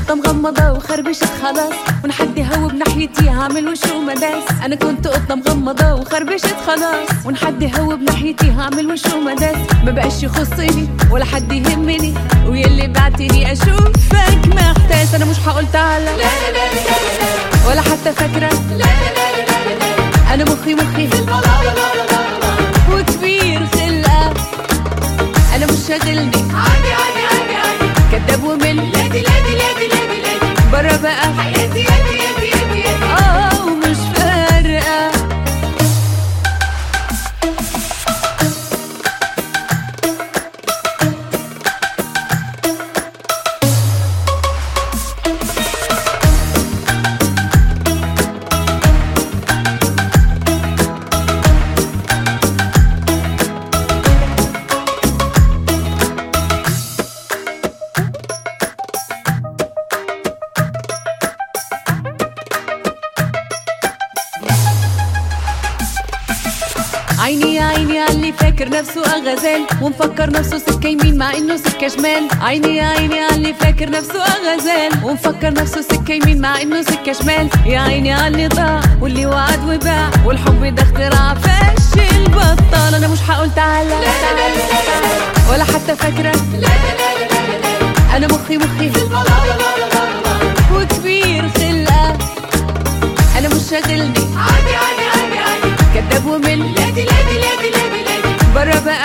قطة مغمضة وخربشت خلاص ونحد هو بناحيتي هعمل وش ومداس أنا كنت قطة مغمضة وخربشت خلاص ونحد هو بناحيتي هعمل وش ومداس ما بقاش يخصني ولا حد يهمني ويلي بعتني أشوفك محتاس أنا مش هقول تعالى لا لا لا لا ولا حتى فاكرة لا لا لا لا لا أنا مخي مخي في وكبير خلقة أنا مش شاغلني عادي عادي عادي عادي كداب ومل لادي لادي لادي لادي لادي برا بقى حياتي ياتي ياتي ياتي ياتي اه ومش فارقة عيني يا عيني على اللي فاكر نفسه غزال ومفكر نفسه سكة يمين مع انه سكة شمال عيني يا عيني على اللي فاكر نفسه غزال ومفكر نفسه سكة يمين مع انه سكة شمال يا عيني على اللي ضاع واللي وعد وباع والحب ده اختراع فاشل بطال انا مش هقول تعالى لا لا لا لا ولا حتى فاكرة لا لا لا لا لا انا مخي مخي في وكبير خلقة انا مش شاغلني عادي عادي عادي عادي كداب ومل لادي لادي لادي لادي لادي برا بقى